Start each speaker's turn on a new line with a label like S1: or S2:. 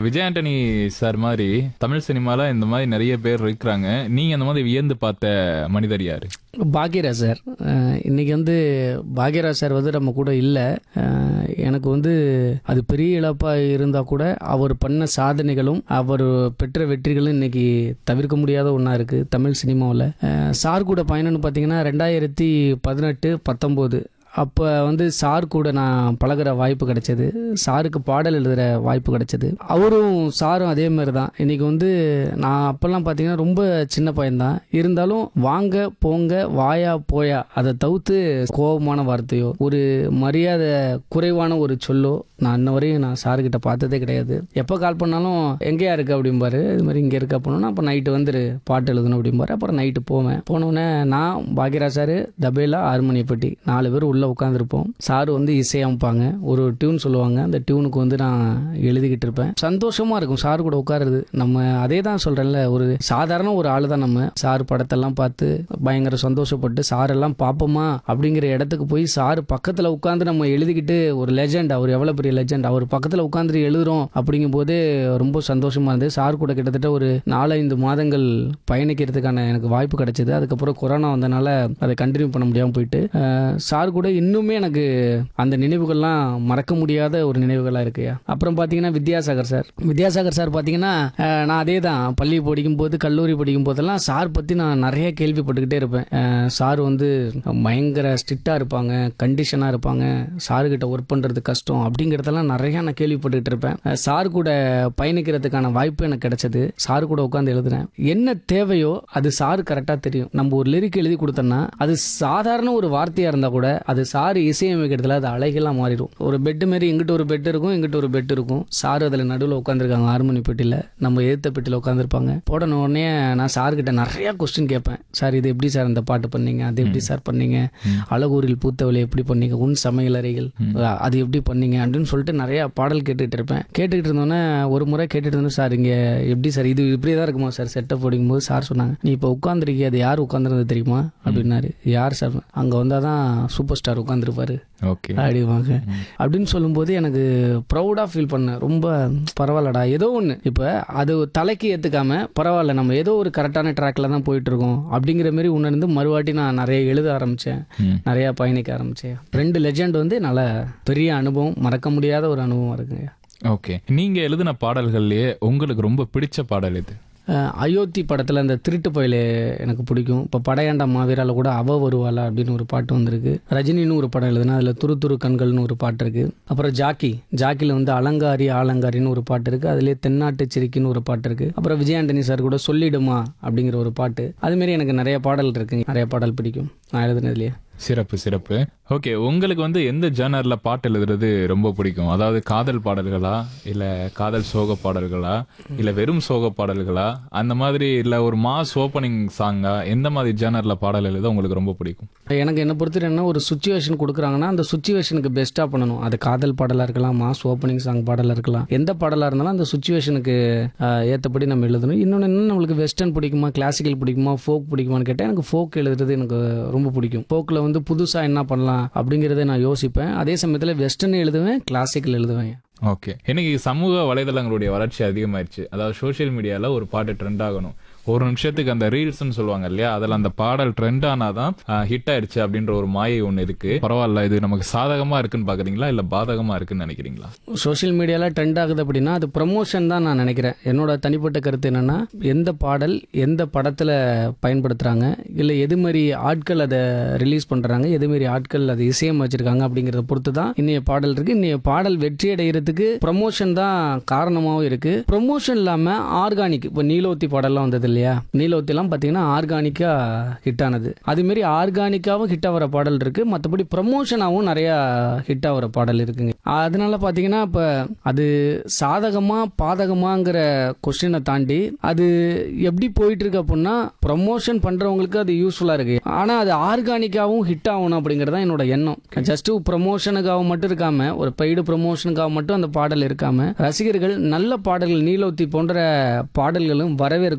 S1: Vijay Antony sir மாதிரி தமிழ் சினிமால இந்த மாதிரி நிறைய பேர் இருக்கிறாங்க நீங்க அந்த மாதிரி வியந்து பார்த்த மனிதர் யாரு
S2: பாக்யராஜ் சார் அஹ் இன்னைக்கு வந்து பாக்யராஜ் சார் வந்து நம்ம கூட இல்லை எனக்கு வந்து அது பெரிய இழப்பாக இருந்தால் கூட அவர் பண்ண சாதனைகளும் அவர் பெற்ற வெற்றிகளும் இன்னைக்கு தவிர்க்க முடியாத ஒன்றா இருக்குது தமிழ் சினிமாவில் சார் கூட பயணம்னு பார்த்தீங்கன்னா ரெண்டாயிரத்தி பதினெட்டு பத்தொம்போது அப்போ வந்து சார் கூட நான் பழகுற வாய்ப்பு கிடைச்சது சாருக்கு பாடல் எழுதுகிற வாய்ப்பு கிடைச்சது அவரும் சாரும் அதே மாதிரி தான் இன்னைக்கு வந்து நான் அப்போல்லாம் பார்த்தீங்கன்னா ரொம்ப சின்ன பையன்தான் இருந்தாலும் வாங்க போங்க வாயா போயா அதை தவிர்த்து கோபமான வார்த்தையோ ஒரு மரியாதை குறைவான ஒரு சொல்லோ நான் இன்ன வரையும் நான் சாருக்கிட்ட பார்த்ததே கிடையாது எப்போ கால் பண்ணாலும் எங்கேயா இருக்கு அப்படிம்பாரு இது மாதிரி இங்கே இருக்க போனோன்னா அப்போ நைட்டு வந்துரு பாட்டு எழுதணும் அப்படிம்பாரு அப்புறம் நைட்டு போவேன் போனோடனே நான் பாக்யராஜ் சார் தபேலா ஆறுமணிப்பட்டி நாலு பேர் உள்ளே உட்காந்துருப்போம் சார் வந்து இசையமைப்பாங்க ஒரு டியூன் சொல்லுவாங்க அந்த டியூனுக்கு வந்து நான் எழுதிக்கிட்டு இருப்பேன் சந்தோஷமா இருக்கும் சார் கூட உட்காருது நம்ம அதே தான் சொல்றேன்ல ஒரு சாதாரண ஒரு ஆள் தான் நம்ம சார் படத்தெல்லாம் பார்த்து பயங்கர சந்தோஷப்பட்டு சார் எல்லாம் பார்ப்போமா அப்படிங்கிற இடத்துக்கு போய் சார் பக்கத்தில் உட்காந்து நம்ம எழுதிக்கிட்டு ஒரு லெஜெண்ட் அவர் எவ்வளோ பெரிய லெஜெண்ட் அவர் பக்கத்தில் உட்காந்துட்டு எழுதுறோம் அப்படிங்கும் போது ரொம்ப சந்தோஷமா இருந்தது சார் கூட கிட்டத்தட்ட ஒரு நாலஞ்சு மாதங்கள் பயணிக்கிறதுக்கான எனக்கு வாய்ப்பு கிடைச்சது அதுக்கப்புறம் கொரோனா வந்தனால அதை கண்டினியூ பண்ண முடியாமல் போயிட்டு அஹ், சார் கூட இன்னுமே எனக்கு அந்த நினைவுகள்லாம் மறக்க முடியாத ஒரு நினைவுகளாக இருக்குயா அப்புறம் பார்த்தீங்கன்னா வித்யாசாகர் சார் வித்யாசாகர் சார் பார்த்தீங்கன்னா அஹ், நான் அதே தான் பள்ளி படிக்கும் போது கல்லூரி படிக்கும் போதெல்லாம் சார் பற்றி நான் நிறைய கேள்விப்பட்டுக்கிட்டே இருப்பேன் அஹ், சார் வந்து பயங்கர ஸ்ட்ரிக்டாக இருப்பாங்க கண்டிஷனாக இருப்பாங்க சாருக்கிட்ட ஒர்க் பண்ணுறது கஷ்டம் அப்படிங்கிறதெல்லாம் நிறைய நான் கேள்விப்பட்டுக்கிட்டு இருப்பேன் அஹ், சார் கூட பயணிக்கிறதுக்கான வாய்ப்பு எனக்கு கிடைச்சது சார் கூட உட்காந்து எழுதுனேன் என்ன தேவையோ அது சார் கரெக்டாக தெரியும் நம்ம ஒரு லிரிக் எழுதி கொடுத்தோம்னா அது சாதாரண ஒரு வார்த்தையாக இருந்தால் கூட அது சார் இசையமைக்கிறதுல அது அழகெல்லாம் மாறிடும் ஒரு பெட்டு மாரி இங்கிட்ட ஒரு பெட் இருக்கும் இங்கிட்ட ஒரு பெட் இருக்கும் சார் அதில் நடுவில் உட்காந்துருக்காங்க ஆறுமணி பெட்டியில் நம்ம எதிர்த்த பெட்டியில் உட்காந்துருப்பாங்க போடன உடனே நான் சார்கிட்ட நிறைய கொஸ்டின் கேட்பேன் சார் இது எப்படி சார் இந்த பாட்டு பண்ணீங்க அது எப்படி சார் பண்ணீங்க அழகூரில் பூத்தவளை எப்படி பண்ணீங்க உன் சமையலறைகள் அது எப்படி பண்ணீங்க அப்படின்னு சொல்லிட்டு நிறைய பாடல் கேட்டுக்கிட்டு இருப்பேன் கேட்டுக்கிட்டு இருந்தோன்னே ஒரு முறை கேட்டுட்டு இருந்தோம் சார் இங்கே எப்படி சார் இது இப்படியே தான் இருக்குமா சார் செட்டப் போடும்போது சார் சொன்னாங்க நீ இப்போ உட்காந்துருக்கீங்க அது யார் உட்காந்துருந்தது தெரியுமா அப்படின்னாரு யார் சார் அங்கே வந்தால் தான் சூப்பர் ஸ்டார் உட்காந்துருப்பாரு
S1: ஓகே
S2: அப்படிவாங்க அப்படின்னு சொல்லும்போது எனக்கு ப்ரௌடாக ஃபீல் பண்ணேன் ரொம்ப பரவாயில்லடா ஏதோ ஒன்று இப்போ அது தலைக்கு ஏற்றுக்காம பரவாயில்ல நம்ம ஏதோ ஒரு கரெக்டான ட்ராக்ல தான் போயிட்டு இருக்கோம் அப்படிங்கிற மாதிரி உணர்ந்து மறுவாட்டி நான் நிறைய எழுத ஆரம்பித்தேன்
S1: ம்.
S2: நிறைய பயணிக்க ஆரம்பித்தேன் ரெண்டு லெஜெண்ட் வந்து நல்ல பெரிய அனுபவம் மறக்க முடியாத ஒரு அனுபவம் இருக்குங்க
S1: ஓகே நீங்க எழுதின பாடல்கள்லயே உங்களுக்கு ரொம்ப பிடிச்ச பாடல் இது
S2: அஹ் அயோத்தி படத்தில் அந்த திருட்டு பயலே எனக்கு பிடிக்கும் இப்போ படையாண்டா மாவீரால கூட அவ வருவாளா அப்படின்னு ஒரு பாட்டு வந்திருக்கு ரஜினின்னு ஒரு படம் எழுதுனா அதில் துரு துரு கண்கள்னு ஒரு பாட்டு இருக்கு அப்புறம் ஜாக்கி ஜாக்கியில் வந்து அலங்காரி ஆலங்காரின்னு ஒரு பாட்டு இருக்கு அதுலேயே தென்னாட்டு சிரிக்கின்னு ஒரு பாட்டு இருக்கு அப்புறம் விஜய் ஆண்டனி சார் கூட சொல்லிடுமா அப்படிங்கிற ஒரு பாட்டு அதுமாரி எனக்கு நிறைய பாடல் இருக்குங்க நிறைய பாடல் பிடிக்கும் நான் எழுதுனதுலேயே
S1: சிறப்பு சிறப்பு ஓகே உங்களுக்கு வந்து எந்த ஜேனர்ல பாட்டு எழுதுறது ரொம்ப பிடிக்கும் அதாவது காதல் பாடல்களா இல்ல காதல் சோக பாடல்களா இல்ல வெறும் சோக பாடல்களா அந்த மாதிரி இல்ல ஒரு மாஸ் ஓப்பனிங் சாங்கா எந்த மாதிரி ஜேனர்ல பாடல் எழுத உங்களுக்கு ரொம்ப பிடிக்கும்
S2: எனக்கு என்ன பொறுத்தவரை என்ன ஒரு சுச்சுவேஷன் கொடுக்குறாங்கன்னா அந்த சுச்சுவேஷனுக்கு பெஸ்ட்டாக பண்ணணும் அது காதல் பாடலாக இருக்கலாம் மாஸ் ஓப்பனிங் சாங் பாடலாக இருக்கலாம் எந்த பாடலாக இருந்தாலும் அந்த சுச்சுவேஷனுக்கு ஏற்றபடி நம்ம எழுதணும் இன்னொன்று என்ன நம்மளுக்கு வெஸ்டர்ன் பிடிக்குமா கிளாசிக்கல் பிடிக்குமா ஃபோக் பிடிக்குமான்னு கேட்டால் எனக்கு ஃபோக் எழுதுறது எனக்கு ரொம்ப பிடிக்கும் ஃபோக்கில் வந்து புதுசாக என்ன பண்ணலாம் அப்படிங்கிறத நான் யோசிப்பேன் அதே சமயத்தில் வெஸ்டர்ன் எழுதுவேன் கிளாசிக்கல் எழுதுவேன்
S1: ஓகே இன்னைக்கு சமூக வலைதளங்களுடைய வளர்ச்சி அதிகமாயிருச்சு அதாவது சோஷியல் மீடியால ஒரு பாட்டு ட்ரெண்ட் ஆகணும் ஒரு நிமிஷத்துக்கு அந்த ரீல்ஸ்னு சொல்லுவாங்க இல்லையா அதுல அந்த பாடல் ட்ரெண்ட் ஆனாதான் ஹிட் ஆயிருச்சு அப்படின்ற ஒரு மாயை ஒண்ணு இருக்கு பரவாயில்ல இது நமக்கு சாதகமா இருக்குன்னு பாக்குறீங்களா இல்ல பாதகமா இருக்குன்னு நினைக்கிறீங்களா
S2: சோஷியல் மீடியாவில் ட்ரெண்ட் ஆகுது அப்படின்னா அது ப்ரமோஷன் தான் நான் நினைக்கிறேன் என்னோட தனிப்பட்ட கருத்து என்னன்னா எந்த பாடல் எந்த படத்தில் பயன்படுத்துகிறாங்க இல்லை எது மாதிரி ஆட்கள் அதை ரிலீஸ் பண்ணுறாங்க எது மாதிரி ஆட்கள் அதை இசையம் வச்சிருக்காங்க அப்படிங்கிறத பொறுத்து தான் இன்னைய பாடல் இருக்கு இன்னைய பாடல் வெற்றி அடைகிறதுக்கு ப்ரமோஷன் தான் காரணமாகவும் இருக்கு ப்ரமோஷன் இல்லாமல் ஆர்கானிக் இப்போ நீலோத்தி பாடல்லாம் வந்தது இல்லையா நீலோத்திலாம் பார்த்தீங்கன்னா ஆர்கானிக்காக ஹிட் ஆனது அதுமாரி ஆர்கானிக்காகவும் ஹிட் ஆகிற பாடல் இருக்கு மற்றபடி ப்ரமோஷனாகவும் நிறையா ஹிட் ஆகிற பாடல் இருக்குங்க அதனால பார்த்தீங்கன்னா இப்போ அது சாதகமா பாதகமாங்கிற கொஸ்டினை தாண்டி அது எப்படி போயிட்டு இருக்கு அப்படின்னா ப்ரமோஷன் பண்றவங்களுக்கு அது யூஸ்ஃபுல்லா இருக்கு ஆனா அது ஆர்கானிக்காவும் ஹிட் ஆகணும் அப்படிங்கிறது தான் என்னோட எண்ணம் ஜஸ்ட் ப்ரமோஷனுக்காக மட்டும் இருக்காம ஒரு பெய்டு ப்ரமோஷனுக்காக மட்டும் அந்த பாடல் இருக்காம ரசிகர்கள் நல்ல பாடல்கள் நீலோத்தி போன்ற பாடல்களும் வரவேற்க